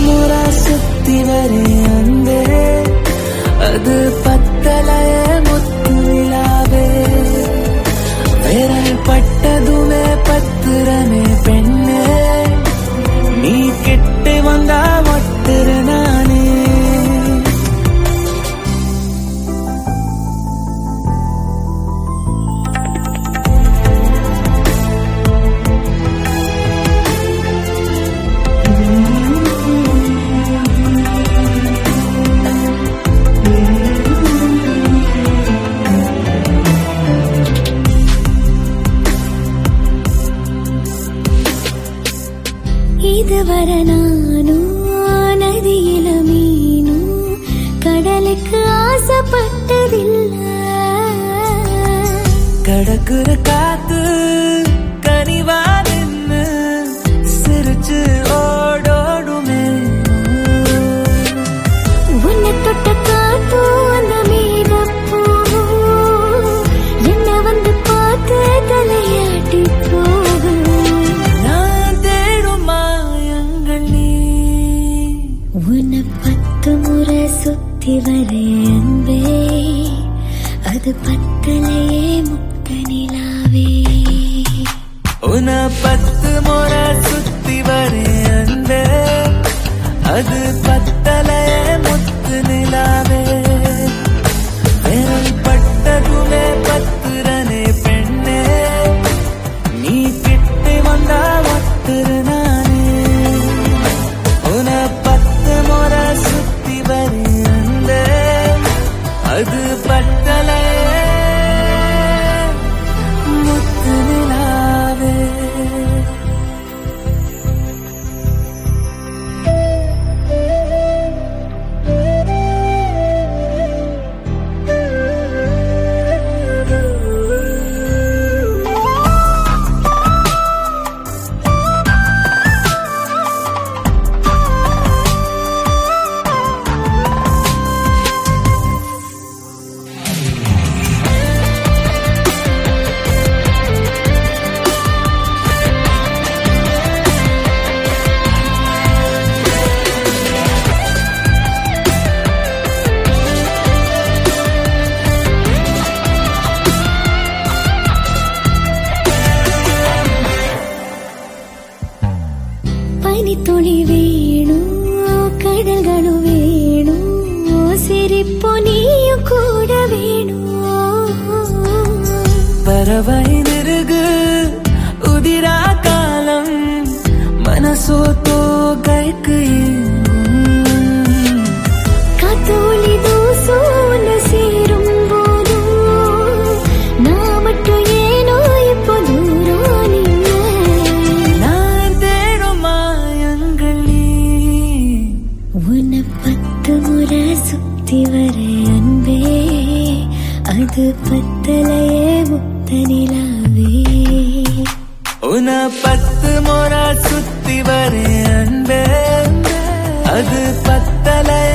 முறை சுத்தி வரேன் அன்பே அது பத்தலைய முத்து விழாவே விரல் பட்டதுமே பத்துறனே பெண்ணே நீ கெட்டு வந்தா ஒட்டுரு நானே இதுவரை நானும் நதியில மீனும் கடலுக்கு ஆசைப்பட்டதில்லை கடக்குற காத்து கனிவா நின்னு சிரிச்சு ஓடோடுமே உன்னை தொட்ட காத்தோ அந்த மேகப்பூவோ என்ன வந்து பார்த்து தலையாட்டி போகும் நான் தேடும் மாயங்கள் நீ உன்னை பத்து முறை சுத்தி வரே அன்பே அது பத்தலையே முத்த நிலாவே உன பத்து முறை சுத்தி வரேன் அன்பே அது பத்தலைய முத்து நிலாவே விரல் பட்டதுமே பத்துரனே பெண்ணே நீ கிட்டு வந்தா ஒத்துரு நானே உன பத்து முறை சுத்தி வரேன் அன்பே அது பத்தலைய முத்து நிலாவே പനിത്തുളി വീണു കടൽകളു വീണു സിരിപ്പു നീയും കൂടെ വീണു பறவை நெருகு உதிரா காலம் மனசோ தோ கைக்கு കാത്തോളി ദൂസൂന സേരും പോതും നാമട്ടു ഏനോ ഇപ്പൊ ദൂരാനില്ല நான் தேடும் மாயங்கள் நீ உன்னை பத்து முறை சுத்தி வர அன்பே அது பத்தலையே முத்த நிலாவே உன பத்து முறை சுத்தி வரேன் அன்பே அது பத்தலைய